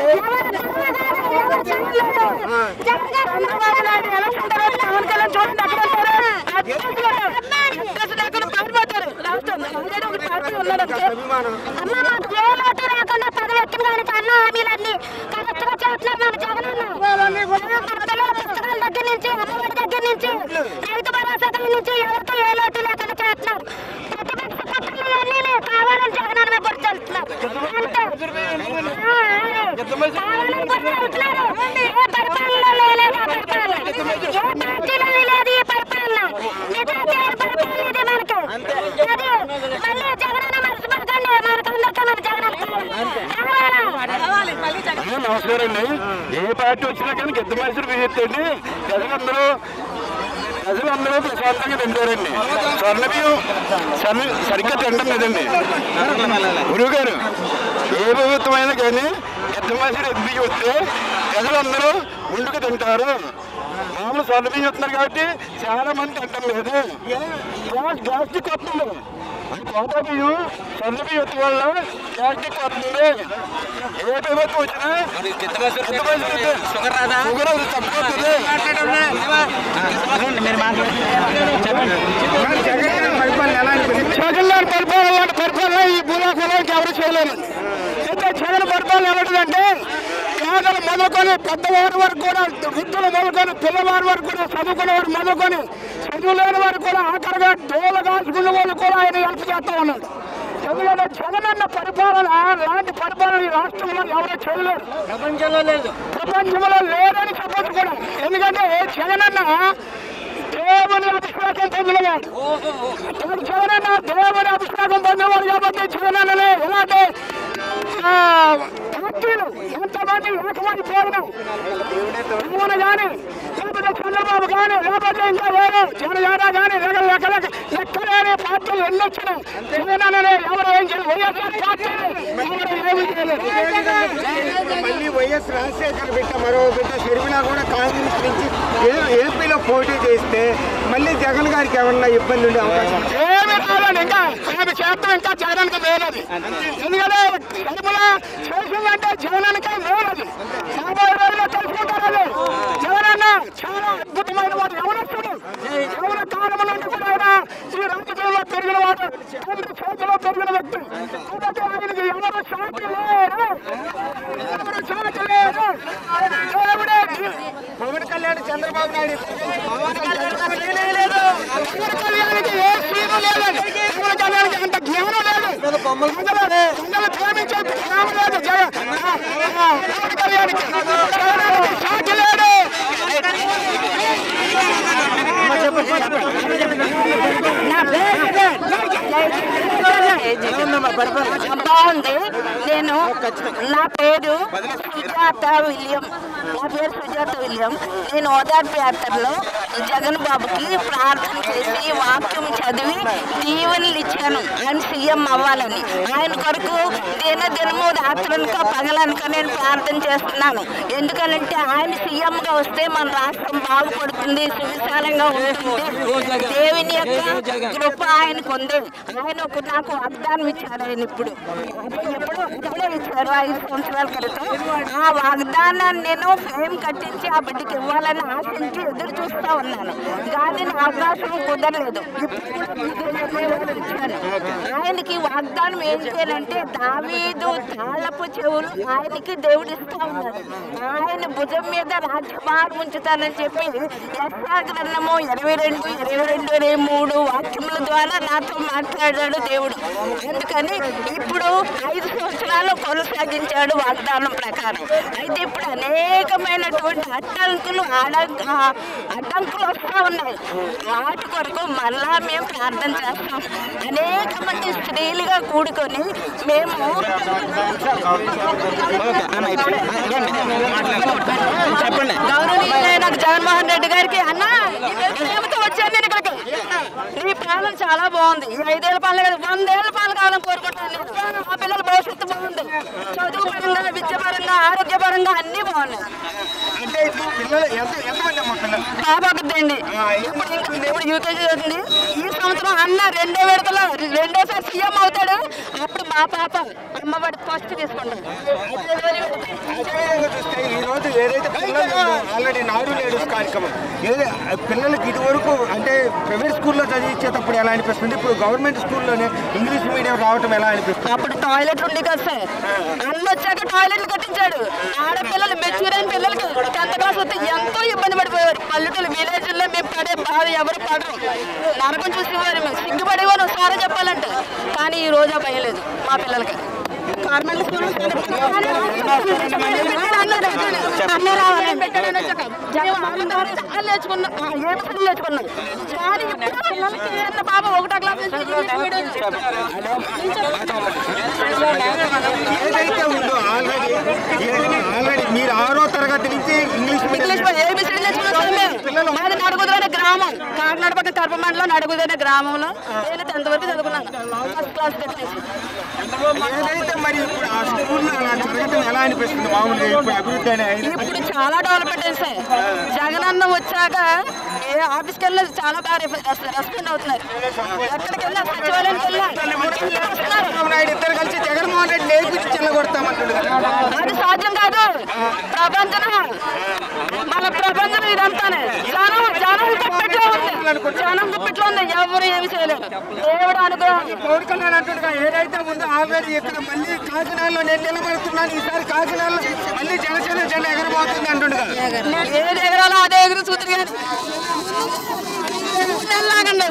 చంద్రబాబు నాయుడు ఎలా ఉంటారో పవన్ కళ్యాణ్ చూడండి అక్కడ ఉంటారు అడ్రస్ లేకుండా పారిపోతారు లాస్ట్ ఏదో ఒక పార్టీ ఉన్నాడంటే అమ్మ మాకు ఏ లోటు రాకుండా పదవి ఎక్కిన కానీ అన్న హామీలన్నీ కరెక్ట్గా చేస్తున్నారు మన జగన్ అన్న పిల్లల పుస్తకాల దగ్గర నుంచి అమ్మఒడి దగ్గర నుంచి రైతు భరోసా దగ్గర నుంచి ఎవరితో ఏ లోటు లేకుండా చేస్తున్నారు ప్రతిపక్ష పత్రికలు అన్నీ కావాలని జగన్ అన్న పొడి చెల్తున్నారు అంతే ఆ, అదే. కావాలని పొడి చెల్తున్నారు ఏ పరిపాలన లేదు ఆ పరిపాలన ఏ పార్టీలో లేదు ఈ పరిపాలన నిజాయితీ అయిన పరిపాలన ఇది మనకు అది మళ్ళీ జగన్ అన్న మర్చిపోకండి మనకు అందరికీ మన జగన్ అన్న కావాలా అయ్యో, నమస్కారం అండి ఏ పార్టీ వచ్చినా కానీ గెద్ద మనుషులు బిజెత్తండి ప్రజలందరూ ప్రజలందరూ ప్రశాంతంగా తింటారండి స్వర్ణ బియ్యం సరి సరిగ్గా తింటాం కదండి గురువు గారు ఏ ప్రభుత్వం అయినా కానీ గెద్ద మనుషులు ఎద్దు వస్తే ప్రజలందరూ ముందుకు తింటారు మామూలు స్వర్ణ బియ్యం వస్తున్నారు కాబట్టి చాలా మంది తింటాం లేదు గ్యాస్ గ్యాస్ట్రిక్ వస్తుంది అది కోటా బియ్యం స్వర్ణ బియ్యం వచ్చే వల్ల గ్యాస్ట్రిక్ వస్తుంది ఏ ప్రభుత్వం వచ్చినా గెద్ద మనుషులు తింటే షుగర్ రాదా షుగర్ అది తగ్గిపోతుంది జగన్ గారి పరిపాలన లాంటి పరిపాలన ఈ భూలోకంలోకి ఎవరు చేయలేరు అయితే జగన్ పరిపాలన ఎలాంటిదంటే పేదలు మొదలుకొని పెద్దవారి వరకు కూడా వృద్ధులు మొదలుకొని పిల్లవారి వరకు కూడా చదువుకునే వారు మొదలుకొని చదువు లేని వారు కూడా ఆఖరిగా డోల కాల్చుకునే వాళ్ళు కూడా ఆయన హెల్ప్ చేస్తా ఉన్నాడు ఎందుకంటే జగన్ అన్న పరిపాలన లాంటి పరిపాలన ఈ రాష్ట్రంలో ఎవరూ చేయలేరు ప్రపంచంలో లేదు ప్రపంచంలో లేదని చెప్పదు కూడా ఎందుకంటే జగనన్న దేవుని అభిషేకం పొందినవాడు ఇప్పుడు జగనన్న దేవుని అభిషేకం పొందినవాడు కాబట్టి జగనన్ననే ఎలాంటి ఆ, పార్టీలు ఎంతమంది ఏకమంది పోయినాం పవన్ కానీ లేకపోతే చంద్రబాబు కానీ లేకపోతే ఇంకా వేరే జనయాన కానీ లెక్క లెక్క లెక్క లెక్కలేని పార్టీలు ఎన్ని వచ్చినాయి జగనన్ననే ఎవరు ఏం చేయలేదు వైఎస్ఆర్ పార్టీ ఎవరు ఏమీ చేయలేదు మళ్ళీ వైఎస్ రాజశేఖర్ బిడ్డ మరో బిడ్డ షర్మిల కూడా కాంగ్రెస్ నుంచి ఏ- ఏపీలో పోటీ చేస్తే మళ్ళీ జగన్ గారికి ఏమన్నా ఇబ్బంది ఉండే అవకాశం ఉందా? ఏమి కాదండి ఇంకా ఆమె చేస్తాం ఇంకా జగనానికి మేలది ఎందుకంటే తిరుమల చేసిందంటే జగనానికే మేలది యాభై రోజుల్లో తెలుసుకుంటారు అది జగనన్న చాలా అద్భుతమైన వాడు ఎవరొస్తాడు ఎవరి కాలం నుండి కూడా ఆయన ఈ రాజకీయంలో పెరిగిన వాడు తండ్రి చేతిలో పెరిగిన వ్యక్తి కాబట్టి ఆయనకి ఎవరు సాటి లేరు ఎవరు సాటి లేరు దేవుడే పవన్ కళ్యాణ్ చంద్రబాబు నాయుడు పవన్ కళ్యాణ్కి ఏ సీను లేదండి పవన్ కళ్యాణ్కి అంత జ్ఞానం లేదు ప్రజలు ప్రజలు ప్రేమించే జ్ఞానం లేదు జగన్ ఆ, ఆ, పవన్ కళ్యాణ్కి జగనానికి సాటి లేడు బాగుంది నేను నా పేరు సుజాత విలియం నా పేరు సుజాత విలియం నేను ఓదార్పు యాత్రలో జగన్ బాబుకి ప్రార్థన చేసి వాక్యం చదివి దీవెనలు ఇచ్చాను ఆయన సీఎం అవ్వాలని ఆయన కొరకు దినదినము రాత్రనక పగలనక నేను ప్రార్థన చేస్తున్నాను ఎందుకనంటే ఆయన సీఎంగా వస్తే మన రాష్ట్రం బాగుపడుతుంది సువిశాలంగా ఉంటుంది దేవుని యొక్క కృప ఆయనకు ఉంది ఆయన ఒక నాకు వాగ్దానం ఇచ్చారు ఆయన ఇప్పుడు అది ఎప్పుడో ఇప్పుడే ఇచ్చారు ఐదు సంవత్సరాల క్రితం ఆ వాగ్దానాన్ని నేను ఫ్రేమ్ కట్టించి ఆ బిడ్డకి ఇవ్వాలని ఆశించి ఎదురు చూస్తా ఉన్నాను కానీ నా అవకాశం కుదరలేదు ఇప్పుడు కూడా ఇదే నిర్ణయం ఇచ్చాను ఆయనకి వాగ్దానం ఏం చేయాలంటే దావీదు తాళపు చెవులు ఆయనకి దేవుడు ఇస్తా ఉన్నాడు ఆయన భుజం మీద రాజ్యభారం ఉంచుతానని చెప్పి యెషయా గ్రంథము ఇరవై రెండు ఇరవై రెండు ఇరవై మూడు వాక్యముల ద్వారా నాతో మాట్లాడాడు దేవుడు అందుకని ఇప్పుడు ఐదు సంవత్సరాలు కొనసాగించాడు వాగ్దానం ప్రకారం అయితే ఇప్పుడు అనేకమైనటువంటి అడ్డంకులు ఆడ ఆ, అడ్డంకులు వస్తూ ఉన్నాయి వాటి కొరకు మళ్ళా మేము ప్రార్థన చేస్తాం అనేక మంది స్త్రీలుగా కూడుకొని మేము చెప్పండి గౌరవనీయులైన జగన్మోహన్ రెడ్డి గారికి అన్న నీ ప్రేమతో వచ్చాను నేను ఇక్కడికి నీ పాలన చాలా బాగుంది ఈ ఐదేళ్ల పాలన కాదు వందేళ్ల పాలన కావాలని కోరుకుంటాను నిజంగా మా పిల్లల భవిష్యత్తు బాగుంది చదువు పరంగా విద్యాపరంగా ఆరోగ్యపరంగా అన్ని బాగున్నాయి అంటే ఇప్పుడు పిల్లలు ఎంత ఎంతమంది అమ్మ పిల్లలు బాబు ఒకటండి ఇప్పుడు ఇంకా ఇప్పుడు యూకేజీ చదువుతుంది ఈ సంవత్సరం అన్న రెండో విడతలో రెండోసారి సీఎం అవుతాడు అప్పుడు మా పాప అమ్మఒడి ఫస్ట్ తీసుకుంటాడు అదేవిధంగా చూస్తే ఈ రోజు ఏదైతే పిల్లలు ఆల్రెడీ నాడు నేడు కార్యక్రమం ఏదో పిల్లలకి ఇదివరకు అంటే ప్రైవేట్ స్కూల్లో చదివించేటప్పుడు ఎలా అనిపిస్తుంది ఇప్పుడు గవర్నమెంట్ స్కూల్లోనే ఇంగ్లీష్ మీడియం రావటం ఎలా అనిపిస్తుంది అప్పుడు టాయిలెట్ ఉంది కదా సార్ అన్న వచ్చాక టాయిలెట్ కట్టించాడు ఆడపిల్లలు మెచ్యూర్ అయిన పిల్లలకి టెన్త్ క్లాస్ వస్తే ఎంతో ఇబ్బంది పడిపోయారు పల్లెటూరు విలేజ్లో మేము పడే బాధ ఎవరు పడరు నరకం చూసేవారు మేము సిగ్గుపడేవారు సారా చెప్పాలంటే కానీ ఈ రోజు ఆ భయం లేదు మా పిల్లలకి కార్మెంట్ స్కూల్ అన్నీ రావాలని పెట్టాలని వచ్చాక జగన్ మమ్మల్ని చాలా నేర్చుకున్నాం ఏమి నేర్చుకున్నాం కానీ ఇప్పుడు పిల్లలకి ఏదైనా పాప ఒకటో క్లాస్ నుంచి ఇంగ్లీష్ మీడియం ఏదైతే ఉందో ఆల్రెడీ ఆల్రెడీ మీరు ఆరో తరగతి నుంచి ఇంగ్లీష్ ఇంగ్లీష్ మీడియం ఏబిసిడి నేర్చుకున్నాం మేము మాది నడుగుదైన గ్రామం కాకినాడ పక్కన కడప మండలం నడుగుదైన గ్రామంలో నేను టెన్త్ వరకు చదువుకున్నాను ఫస్ట్ క్లాస్ దగ్గర నుంచి ఏదైతే మరి ఇప్పుడు ఆ స్కూల్లో అలా జరగటం ఎలా అనిపిస్తుంది మామూలుగా ఇప్పుడు అభివృద్ధి అనేది ఇప్పుడు చాలా డెవలప్మెంట్ అయింది సార్ జగన్ అన్న వచ్చాక ఏ ఆఫీస్కి వెళ్ళినా చాలా బాగా రెస్పాండ్ అవుతున్నారు ఎక్కడికి వెళ్ళినా సచివాలయానికి వెళ్ళినా వస్తున్నారు. చంద్రబాబు నాయుడు ఇద్దరు కలిసి జగన్మోహన్ రెడ్డి నేర్పించి చెల్లగొడతామంటాడు కదా అది సాధ్యం కాదు ప్రపంచం మన ప్రపంచం ఇదంతానే జనం జనం గుప్పెట్లో ఉంది జనం గుప్పెట్లో ఉంది ఎవరు ఏమి చేయలేరు దేవుడు అనుగ్రహం పవన్ కళ్యాణ్ అంటుండగా ఏదైతే ఉందో ఆల్రెడీ ఇక్కడ మళ్ళీ కాకినాడలో నేను నిలబడుతున్నాను ఈసారి కాకినాడలో మళ్ళీ జనసేన జెండా ఎగరబోతుంది అంటుండగా ఏది ఎగరాలో అదే ఎగురు చూద్దరు కానీ లాగండి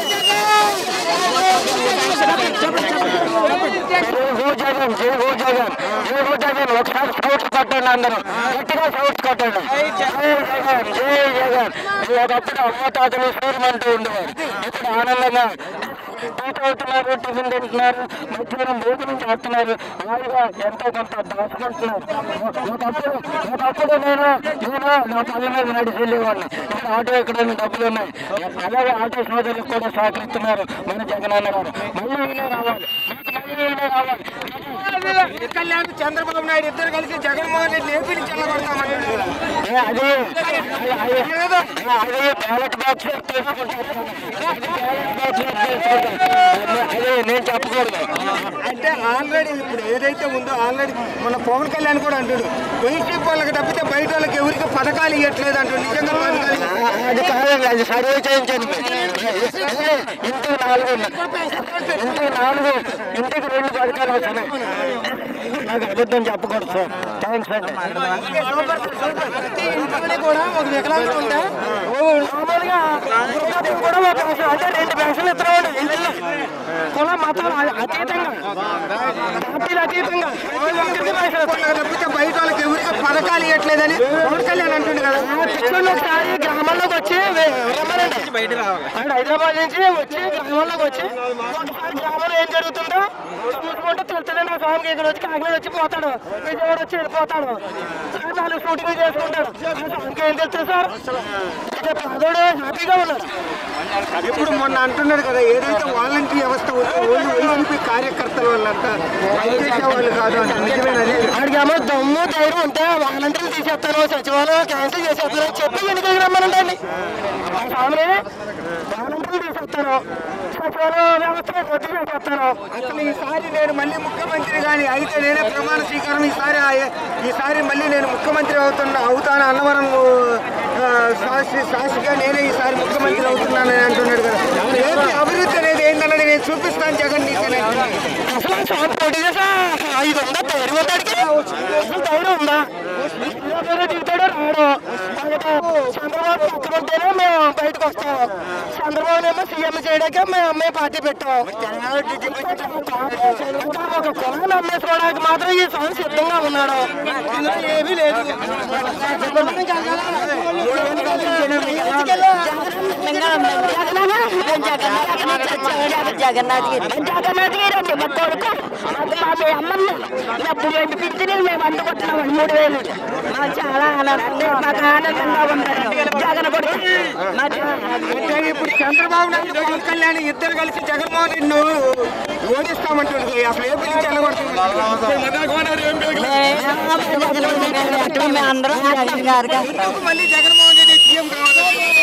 జై జగన్ జై హో జగన్ జై హో జగన్ ఒకసారి సౌట్స్ కొట్టండి అందరూ గట్టిగా సౌట్స్ కొట్టండి జై జగన్ జై జగన్ ఒకప్పుడు అమ్మ తాతలు సూర్యమంటూ ఉండేవారు ఇప్పుడు ఆనందంగా టీట అవుతున్నారు టిఫిన్ తింటున్నారు మధ్యాహ్నం భోజనం చేస్తున్నారు హాయిగా ఎంతో కొంత దాచుకుంటున్నారు ఒకప్పుడు ఒకప్పుడు నేను నేను నా పళ్ళ మీద నడిచి వెళ్ళేవాడిని ఇప్పుడు ఆటో ఎక్కడానికి డబ్బులు ఉన్నాయి అలాగే ఆటో సోదరులకు కూడా సహకరిస్తున్నారు మన జగనన్న గారు మళ్ళీ వీళ్ళే రావాలి మీకు మళ్ళీ వీళ్ళే రావాలి పవన్ కళ్యాణ్ చంద్రబాబు నాయుడు ఇద్దరు కలిసి జగన్మోహన్ రెడ్డి నేర్పించి చెల్లగొడతామంటాడు కదా ఏ, అది అది అది బ్యాలెట్ బాక్స్ తీసుకుంటారు అది బ్యాలెట్ బాక్స్ తీసుకుంటారు అదే నేను చెప్పకూడదు అంటే ఆల్రెడీ ఇప్పుడు ఏదైతే ఉందో ఆల్రెడీ మన పవన్ కళ్యాణ్ కూడా అంటాడు వైసీపీ వాళ్ళకి తప్పితే బయట వాళ్ళకి ఎవరికి పథకాలు ఇవ్వట్లేదు అంటాడు నిజంగా పథకాలు ఇవ్వ- అది కాదండి అది సర్వే చేయించండి ఇంటికి నాలుగు ఇంటికి నాలుగు ఇంటికి రెండు పథకాలు వస్తున్నాయి నాకు అబద్ధం చెప్పకూడదు సార్ థ్యాంక్స్ అండి ప్రతి ఇంట్లోనే కూడా ఒక వికలాంగుడు ఉంటే మామూలుగా వృద్ధాప్యం కూడా ఒక పెన్షన్ అంటే రెండు పెన్షన్లు ఇస్తున్నాడు ఇంట్లో కుల మతం అతీతంగా పార్టీలు అతీతంగా ప్రతి ఒక్కరికి పెన్షన్ ఇస్తున్నాడు. వాళ్ళకి తప్పితే బయట వాళ్ళకి ఎవరికి పథకాలు ఇవ్వట్లేదని పవన్ కళ్యాణ్ అంటుండు కదా ఆ పిచ్చోళ్ళు ఒకసారి గ్రామంలోకి వచ్చి వే- రమ్మనండి ఆయన హైదరాబాద్ నుంచి వచ్చి గ్రామంలోకి వచ్చి ఒకసారి గ్రామంలో ఏం జరుగుతుందో చూసుకుంటే తెలుస్తుంది నా స్వామికి ఇక్కడ వచ్చి కాకినాడ వచ్చి పోతాడు విజయవాడ వచ్చి వెళ్ళిపోతాడు సార్ నాలుగు షూటింగ్ చేసుకుంటాడు ఆ స్వామికి ఏం తెలుస్తుంది సార్ ఇక పేదోడు హ్యాపీగా ఉన్నాడు ఇప్పుడు మొన్న అంటున్నాడు కదా ఏదైతే వాలంటీర్ వ్యవస్థ ఉందో ఓన్లీ వైసీపీ కార్యకర్తల వాళ్ళంతా పనిచేసే వాళ్ళు కాదు అంటే నిజమేనది ఆడికేమో దమ్ము ధైర్యం ఉంటే వాలంటీర్లు తీసేస్తాను సచివాలయం క్యాన్సిల్ చేసేస్తాను అని చెప్పి ఎన్నికలు రమ్మనండి ఆ స్వామిని వాలంటీర్లు తీసేస్తాను సచివాలయం వ్యవస్థ రద్దు చేసేస్తాను అసలు ఈసారి నేను మళ్ళీ ముఖ్యమంత్రి కానీ అయితే నేనే ప్రమాణ స్వీకారం ఈసారి ఆ- ఈసారి మళ్ళీ నేను ముఖ్యమంత్రి అవుతున్నా అవుతాను అన్నవరం ఆ, సాక్షి సాక్షిగా నేనే ఈసారి ముఖ్యమంత్రి అవుతున్నానని అంటున్నాడు కదా ఏపీ అభివృద్ధి అనేది ఏంటన్నది నేను చూపిస్తాను జగన్ నీకు అని అంటున్నాడు. అసలు ఆ స్వామి పోటీ చేసా ఇది ఉందా ధైర్యం ఉందా ఆడికి? అసలు ధైర్యం ఉందా ఎవరు దిగుతాడో రాడు అలాగే చంద్రబాబు పక్కన ఉంటేనే మేము బయటకు వస్తాం చంద్రబాబు ఏమో సీఎం చేయడాక మేము అమ్మాయి పార్టీ పెట్టాం ఇంకా ఒక కులాన్ని అమ్మేసుకోవడానికి మాత్రం ఈ స్వామి సిద్ధంగా ఉన్నాడు ఇందులో ఏమీ లేదు జగన్నాథ్ గిరి జగన్నాథ్ గిరి అండి మా కొడుకు అది మా మీ అమ్మమ్మ డబ్బులు రెండు పింఛనీలు మేము అందుకుంటున్నామండి మూడు వేలు మాకు చాలా ఆనందంగా మాకు ఆనందంగా ఉంది జగన్ కొడుకు మాకు అంటే ఇప్పుడు చంద్రబాబు నాయుడు పవన్ కళ్యాణ్ ఇద్దరు కలిసి జగన్మోహన్ రెడ్డి ఓడిస్తామంటుంది అసలు ఏ పిలిచి అందరం జగన్ గారికి మళ్ళీ జగన్మోహన్ రెడ్డి సీఎం కావాలి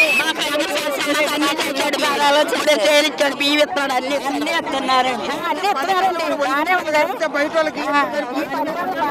చేలిచ్చాడు బియ్యం ఇస్తున్నాడు అన్ని అన్ని ఇస్తున్నారు అన్ని ఇస్తున్నారండి బాగానే ఉంది బయట వాళ్ళకి